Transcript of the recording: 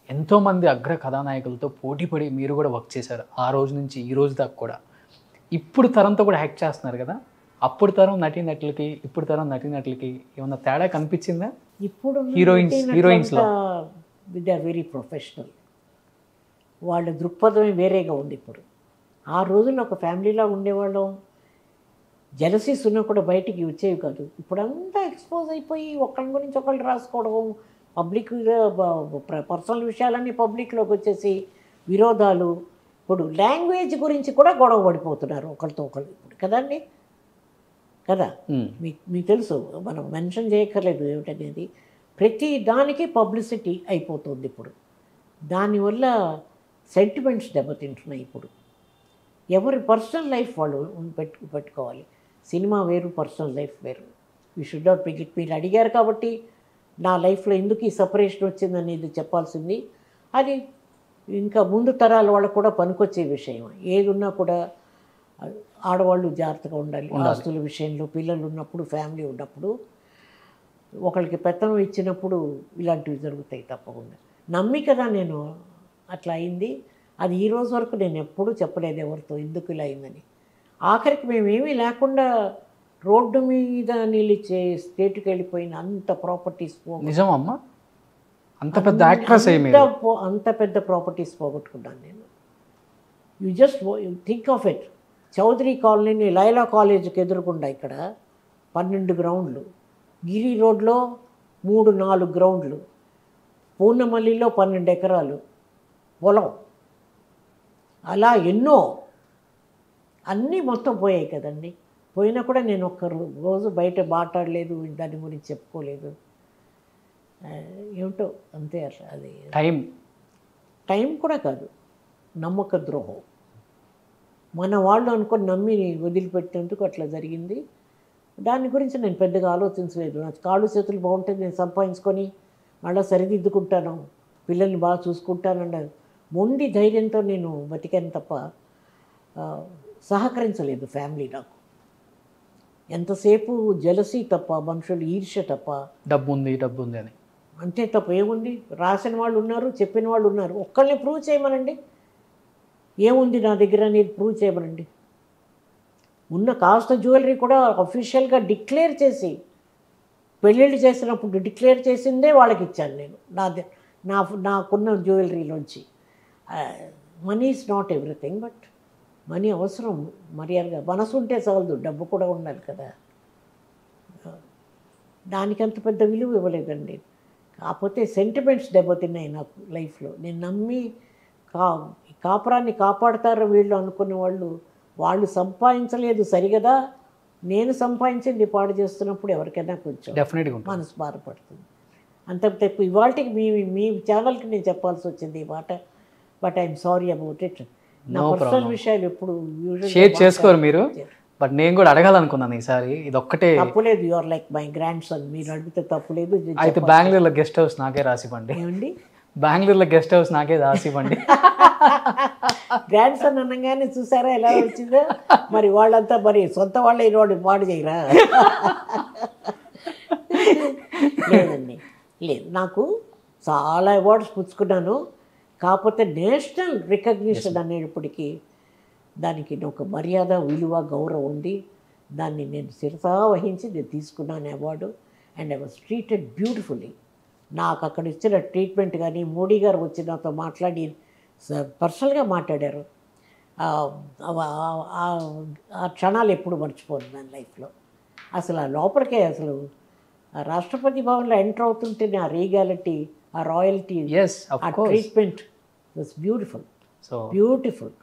ఎంతోమంది అగ్ర కథానాయకులతో పోటీపడి మీరు కూడా వర్క్ చేశారు ఆ రోజు నుంచి ఈ రోజు దాకా కూడా ఇప్పుడు తరంతో కూడా యాక్ట్ చేస్తున్నారు కదా అప్పుడు తరం నటీనటులకి ఇప్పుడు తరం నటీనటులకి ఏమన్నా తేడా కనిపించిందా ఇప్పుడు Heroines- heroines లో. దే ఆర్ వెరీ ప్రొఫెషనల్ వాళ్ళ దృక్పథమే వేరేగా ఉంది ఇప్పుడు ఆ రోజుల్లో ఒక ఫ్యామిలీలా ఉండేవాళ్ళం జలసీస్ ఉన్నా కూడా బయటికి వచ్చేవి కాదు ఇప్పుడంతా ఎక్స్పోజ్ అయిపోయి ఒకళ్ళ గురించి ఒకళ్ళు రాసుకోవడం పబ్లిక్గా పర్సనల్ విషయాలన్నీ పబ్లిక్లోకి వచ్చేసి విరోధాలు ఇప్పుడు లాంగ్వేజ్ గురించి కూడా గొడవ పడిపోతున్నారు ఒకరితో ఒకళ్ళు ఇప్పుడు కదండి కదా ఉమ్. మీకు మీకు తెలుసు మనం మెన్షన్ చేయక్కర్లేదు ఏమిటనేది ప్రతి దానికి పబ్లిసిటీ అయిపోతుంది ఇప్పుడు దానివల్ల సెంటిమెంట్స్ దెబ్బతింటున్నాయి ఇప్పుడు ఎవరి పర్సనల్ లైఫ్ వాళ్ళు ఉన్- పెట్టు పెట్టుకోవాలి సినిమా వేరు పర్సనల్ లైఫ్ వేరు you should not pick it మీరు అడిగారు కాబట్టి నా లైఫ్లో ఎందుకు ఈ సపరేషన్ వచ్చిందనేది చెప్పాల్సింది అది ఇంకా ముందు తరాల వాళ్ళకు కూడా పనికొచ్చే విషయం ఏది ఉన్నా కూడా ఆ- ఆడవాళ్ళు జాగ్రత్తగా ఉండాలి ఆస్తుల విషయంలో పిల్లలు ఉన్నప్పుడు ఫ్యామిలీ ఉన్నప్పుడు ఒకరికి పెత్తనం ఇచ్చినప్పుడు ఇలాంటివి జరుగుతాయి తప్పకుండా నమ్మి కదా నేను అట్లా అయింది అది ఈ రోజు వరకు నేను ఎప్పుడూ చెప్పలేదు ఎవరితో ఎందుకు ఇలా అయిందని ఆఖరికి మేమేమీ లేకుండా రోడ్డు మీద నిలిచే స్టేట్కి వెళ్ళిపోయిన అంత ప్రాపర్టీస్ పో నిజం అమ్మా అంత పెద్ద యాక్ట్రెస్ అయ్యి మీరు అంత పో- అంత పెద్ద ప్రాపర్టీస్ పోగొట్టుకున్నాను నేను you just think of it Chowdary కాలనీని లైలా కాలేజీకి ఎదురుకుండా ఇక్కడ పన్నెండు గ్రౌండ్లు గిరి రోడ్లో మూడు నాలుగు గ్రౌండ్లు పూర్ణమల్లిలో పన్నెండు ఎకరాలు పొలం అలా ఎన్నో అన్నీ మొత్తం పోయాయి కదండి పోయినా కూడా నేను ఒక్క రో- రోజు బయట మాట్లాడలేదు దాని గురించి చెప్పుకోలేదు ఆ, ఏమిటో అంతే అట్లా అది టైం టైం కూడా కాదు నమ్మక ద్రోహం మన వాళ్ళు అనుకొని నమ్మి వదిలిపెట్టేందుకు అట్లా జరిగింది దాని గురించి నేను పెద్దగా ఆలోచించలేదు నా కాళ్ళు చేతులు బాగుంటే నేను సంపాదించుకొని మళ్ళీ సరిదిద్దుకుంటాను పిల్లల్ని బాగా చూసుకుంటానన్న మొండి ధైర్యంతో నేను బతికాను తప్ప ఆ, సహకరించలేదు ఫ్యామిలీ నాకు ఎంతసేపు జలసీ తప్ప మనుషులు ఈర్ష్య తప్ప డబ్బు ఉంది డబ్బు ఉంది అని అంతే తప్ప ఏముంది రాసిన వాళ్ళు ఉన్నారు చెప్పిన వాళ్ళు ఉన్నారు ఒక్కళ్ళని ప్రూవ్ చేయమనండి ఏముంది నా దగ్గర అనేది ప్రూవ్ చేయమనండి ఉన్న కాస్త జ్యువెలరీ కూడా అఫీషియల్గా డిక్లేర్ చేసి పెళ్ళిళ్ళు చేసినప్పుడు డిక్లేర్ చేసిందే వాళ్ళకి ఇచ్చాను నేను నా ద- నా నాకున్న జ్యువెలరీలోంచి money is not everything but money అవసరం మర్యాదగా మనసు ఉంటే చాలదు డబ్బు కూడా ఉండాలి కదా దానికి అంత పెద్ద విలువ ఇవ్వలేదండి కాకపోతే సెంటిమెంట్స్ దెబ్బతిన్నాయి నాకు లైఫ్లో నేను నమ్మి కా కాపురాన్ని కాపాడతారు వీళ్ళు అనుకున్న వాళ్ళు వాళ్ళు సంపాదించలేదు సరిగదా నేను సంపాదించింది పాడు చేస్తున్నప్పుడు ఎవరికైనా కొంచెం డెఫినెట్గా ఉంటుంది మనసు బాధపడుతుంది అంత తప్పు ఇవాళకి మీ మీ ఛానల్కి నేను చెప్పాల్సి వచ్చింది ఈ మాట but I'm sorry about it నా No పర్సనల్ problem. విషయాలు ఎప్పుడు usually షేర్ చేసుకోరు మీరు మాట్లాడను. బట్ నేను కూడా అడగాలనుకున్నాను ఈసారి ఇది ఒక్కటే తప్పులేదు you are like my grandson మీరు అడిగితే తప్పులేదు నేను అయితే బెంగళూరులో గెస్ట్ హౌస్ నాకే రాసివ్వండి ఏమండి బెంగళూరులో గెస్ట్ హౌస్ నాకే రాసివ్వండి గ్రాండ్ సన్ అనగానే చూసారా ఎలా వచ్చిందో మరి వాళ్ళంతా మరి సొంత వాళ్ళ వాడు పాడు చేయరా లేదండి లేదు నాకు చాలా అవార్డ్స్ పుచ్చుకున్నాను కాకపోతే నేషనల్ రికగ్నిషన్ అనేటప్పటికీ దానికి ఒక మర్యాద విలువ గౌరవం ఉంది దాన్ని నేను శిరసా వహించి నేను తీసుకున్నాను award and I was treated beautifully నాకు అక్కడ ఇచ్చిన ట్రీట్మెంట్ కానీ మోడీ గారు వచ్చి నాతో మాట్లాడి పర్సనల్గా మాట్లాడారు ఆ, ఆ- ఆ- ఆ క్షణాలు ఎప్పుడు మర్చిపోను నా లైఫ్లో అసలు ఆ లోపలికే అసలు ఆ రాష్ట్రపతి భవన్లో ఎంటర్ అవుతుంటే ఆ రీగాలిటీ ఆ రాయల్టీ ఎస్ ఆ of course treatment was beautiful so beautiful